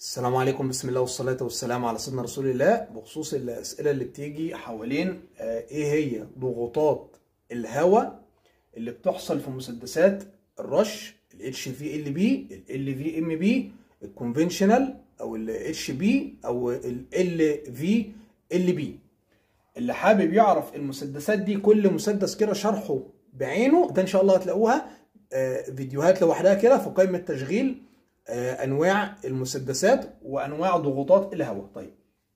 السلام عليكم بسم الله والصلاة والسلام على سيدنا رسول الله بخصوص الأسئلة اللي بتيجي حوالين آه، إيه هي ضغوطات الهواء اللي بتحصل في مسدسات الرش ال HVLB ال LVMB الكونفنشنال أو ال HB أو ال LVLB اللي حابب يعرف المسدسات دي كل مسدس كده شرحه بعينه ده إن شاء الله هتلاقوها آه، فيديوهات لوحدها كده في قائمة تشغيل آه، انواع المسدسات وانواع ضغوطات الهواء طيب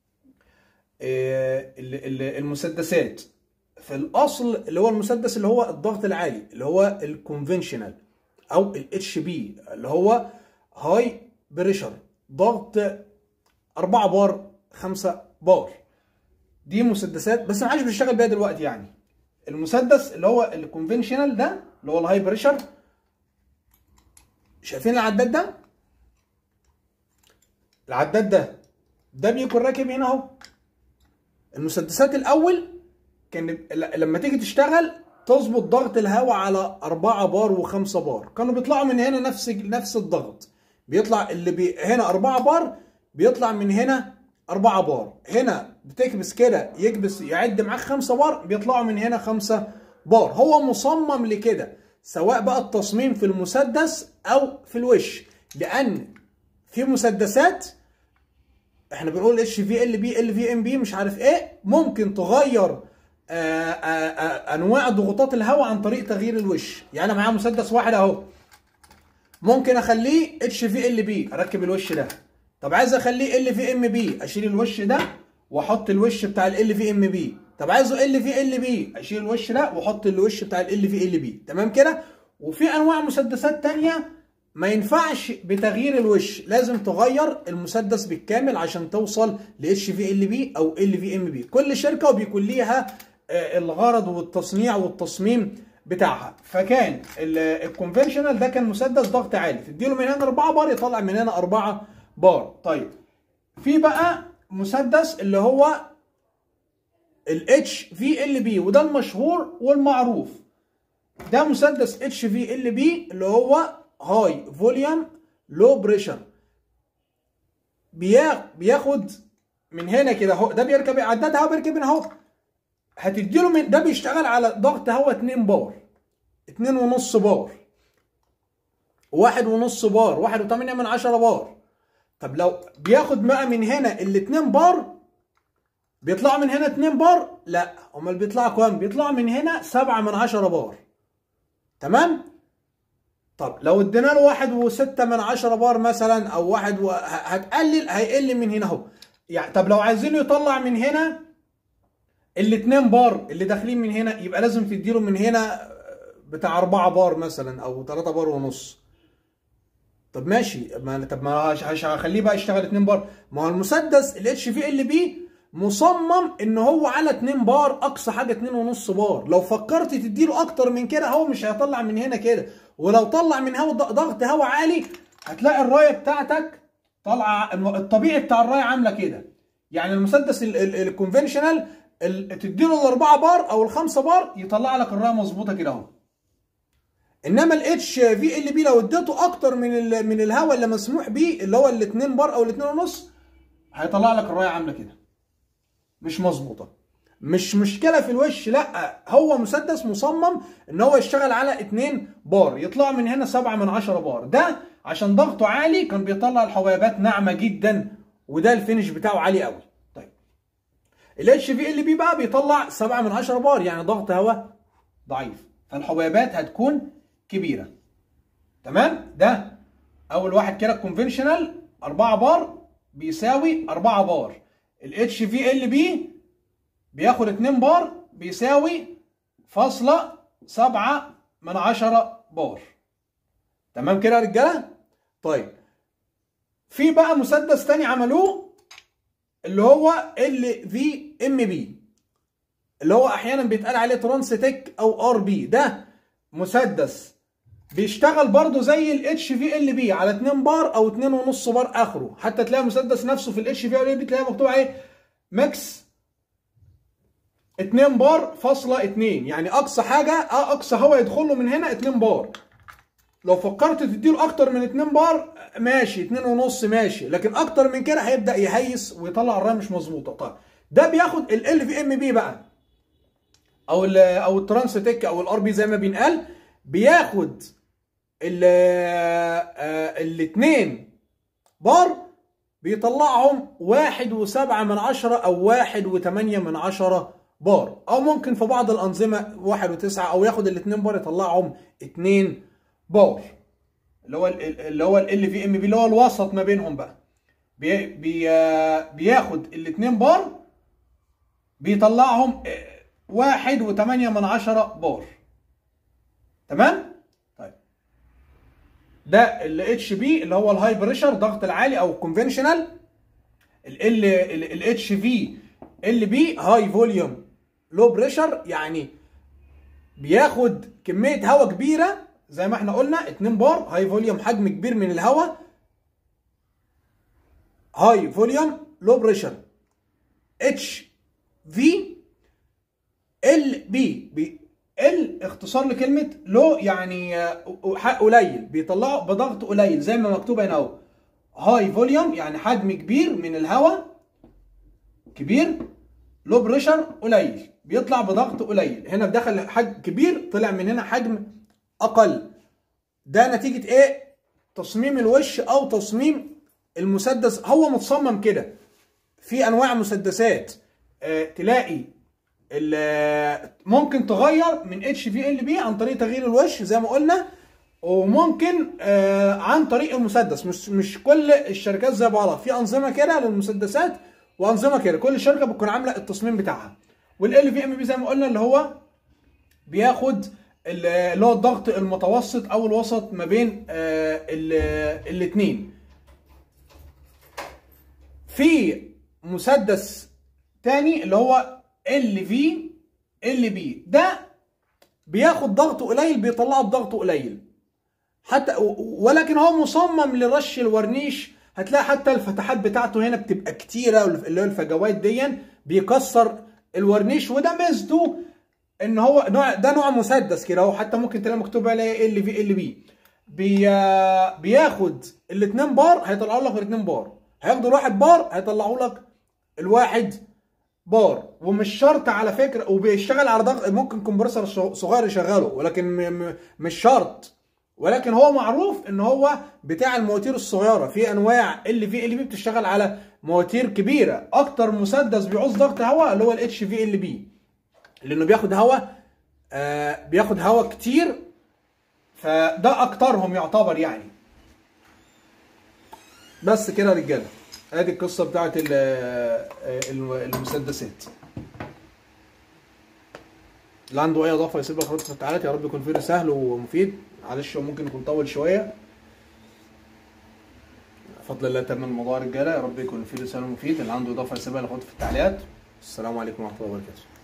آه، ال- ال- المسدسات في الاصل اللي هو المسدس اللي هو الضغط العالي اللي هو الكونفنشنال او الاتش بي اللي هو هاي بريشر ضغط 4 بار 5 بار دي مسدسات بس ما عادش بنشتغل بيها دلوقتي يعني المسدس اللي هو الكونفنشنال ده اللي هو الهاي بريشر شايفين العداد ده العداد ده ده بيكون راكب هنا اهو المسدسات الاول كان ل- لما تيجي تشتغل تظبط ضغط الهواء على 4 بار و5 بار كانوا بيطلعوا من هنا نفس نفس الضغط بيطلع اللي بي هنا 4 بار بيطلع من هنا 4 بار هنا بتكبس كده يكبس يعد معاك 5 بار بيطلعوا من هنا 5 بار هو مصمم لكده سواء بقى التصميم في المسدس او في الوش لان في مسدسات احنا بنقول اتش في ال بي ال في ام بي مش عارف ايه ممكن تغير آآ آآ انواع ضغوطات الهواء عن طريق تغيير الوش يعني انا معايا مسدس واحد اهو ممكن اخليه اتش في ال بي اركب الوش ده طب عايز اخليه ال في ام بي اشيل الوش ده واحط الوش بتاع ال في ام بي طب عايزه ال في ال بي اشيل الوش ده واحط الوش بتاع ال في ال بي تمام كده وفي انواع مسدسات تانية ما ينفعش بتغيير الوش لازم تغير المسدس بالكامل عشان توصل ل اتش في ال بي او ال في ام بي كل شركه وبيكون ليها آه، الغرض والتصنيع والتصميم بتاعها فكان الكونفنشنال ده كان مسدس ضغط عالي تديله من هنا 4 بار يطلع من هنا 4 بار طيب في بقى مسدس اللي هو الاتش في ال بي وده المشهور والمعروف ده مسدس اتش في ال بي اللي هو هاي فوليوم لو بريشر بياخد من هنا كده اهو ده بيركب عداد هوا بيركب هنا اهو هتديله من ده بيشتغل على ضغط هوا 2 بار 2 ونص بار واحد ونص بار واحد وثمانية من عشرة بار طب لو بياخد بقى من هنا الاتنين بار بيطلعوا من هنا 2 بار لا امال بيطلعوا كام بيطلعوا من هنا 7 من 10 بار تمام طب لو ادينا له واحد وستة من عشرة بار مثلا او واحد و... ه- هتقلل هيقل من هنا اهو يعني طب لو عايزينه يطلع من هنا الاتنين بار اللي داخلين من هنا يبقى لازم تديله من هنا بتاع أربعة بار مثلا او ثلاثة بار ونص طب ماشي ما طب ما هش- هش- هخليه بقى يشتغل 2 بار ما هو المسدس الاتش في ال بي مصمم ان هو على 2 بار اقصى حاجه 2 ونص بار لو فكرت تديله اكتر من كده هو مش هيطلع من هنا كده ولو طلع من هوا ضغط هوا عالي هتلاقي الرايه بتاعتك طالعه الطبيعي بتاع الرايه عامله كده يعني المسدس ال- ال- الكونفنشنال ال- تديله الاربعه بار او الخمسه بار يطلع لك الرايه مظبوطه كده اهو انما الاتش في ال بي لو اديته اكتر من ال من الهواء اللي مسموح بيه اللي هو الاتنين بار او الاتنين ونص هيطلع لك الرايه عامله كده مش مظبوطه مش مشكله في الوش لا هو مسدس مصمم ان هو يشتغل على 2 بار يطلع من هنا 7 من 10 بار ده عشان ضغطه عالي كان بيطلع الحبيبات ناعمه جدا وده الفينش بتاعه عالي قوي طيب الاتش في ال بي بقى بيطلع 7 من 10 بار يعني ضغط هواء ضعيف فالحبيبات هتكون كبيره تمام ده اول واحد كده الكونفنشنال 4 بار بيساوي 4 بار الاتش في ال بي بياخد 2 بار بيساوي فاصلة 7 من 10 بار تمام كده يا رجاله طيب في بقى مسدس تاني عملوه اللي هو ال في ام بي اللي هو احيانا بيتقال عليه ترانستيك او ار بي ده مسدس بيشتغل برضه زي الاتش في ال بي على 2 بار او 2 ونص بار اخره حتى تلاقي المسدس نفسه في الاتش في ال بي تلاقي مكتوب عليه ماكس 2 بار فاصلة 2 يعني اقصى حاجه اه اقصى هواء يدخل له من هنا 2 بار لو فكرت تديله اكتر من 2 بار ماشي 2 ونص ماشي لكن اكتر من كده هيبدا يهيس ويطلع الرايه مش مظبوطه طيب ده بياخد ال في ام بي بقى او ال او الترانس تك او الار بي زي ما بينقال بياخد ال الاثنين بار بيطلعهم واحد وسبعة من عشرة أو واحد وثمانية من عشرة بار أو ممكن في بعض الأنظمة واحد وتسعة أو ياخد الاتنين بار يطلعهم اتنين بار اللي هو ال اللي هو ال في ام بي اللي هو الوسط ما بينهم بقى بي بي بياخد الاتنين بار بيطلعهم واحد وثمانية من عشرة بار تمام؟ طيب ده ال اتش بي اللي هو الهاي بريشر ضغط العالي او الكونفنشنال ال ال اتش في ال بي هاي فوليوم لو بريشر يعني بياخد كميه هواء كبيره زي ما احنا قلنا 2 بار هاي فوليوم حجم كبير من الهواء هاي فوليوم لو بريشر اتش في ال بي ال اختصار لكلمه لو يعني قليل بيطلعه بضغط قليل زي ما مكتوب هنا اهو هاي فوليوم يعني حجم كبير من الهواء كبير لو بريشر قليل بيطلع بضغط قليل هنا دخل حجم كبير طلع من هنا حجم اقل ده نتيجه ايه تصميم الوش او تصميم المسدس هو متصمم كده في انواع مسدسات اه تلاقي ممكن تغير من اتش في ال بي عن طريق تغيير الوش زي ما قلنا وممكن آه عن طريق المسدس مش مش كل الشركات زي بعضها في انظمه كده للمسدسات وانظمه كده كل شركه بتكون عامله التصميم بتاعها والال في ام بي زي ما قلنا اللي هو بياخد اللي هو الضغط المتوسط او الوسط ما بين آه الاثنين في مسدس تاني اللي هو ال في ال بي ده بياخد ضغط قليل بيطلعه بضغط قليل حتى ولكن هو مصمم لرش الورنيش هتلاقي حتى الفتحات بتاعته هنا بتبقى كتيره اللي هو الفجوات دي بيكسر الورنيش وده ميزته ان هو نوع ده نوع مسدس كده اهو حتى ممكن تلاقي مكتوب عليه ال في ال بي بي بياخد الاثنين بار هيطلعوا لك الاثنين بار هياخدوا الواحد بار هيطلعوا لك الواحد بار ومش شرط على فكره وبيشتغل على ضغط ممكن كومبرسور صغير يشغله ولكن مش شرط ولكن هو معروف ان هو بتاع المواتير الصغيره في انواع اللي في ال بي بتشتغل على مواتير كبيره اكتر مسدس بيعوز ضغط هواء اللي هو الاتش في ال بي لانه بياخد هواء آه بياخد هواء كتير فده اكترهم يعتبر يعني بس كده يا رجاله ادي القصه بتاعت المسدسات اللي عنده اي اضافه يسيبها في خطوط التعليقات يا رب يكون فيديو سهل ومفيد معلش ممكن يكون طول شويه بفضل الله تم الموضوع يا رجاله يا رب يكون فيديو سهل ومفيد اللي عنده اضافه يسيبها لخطوط في التعليقات السلام عليكم ورحمه الله وبركاته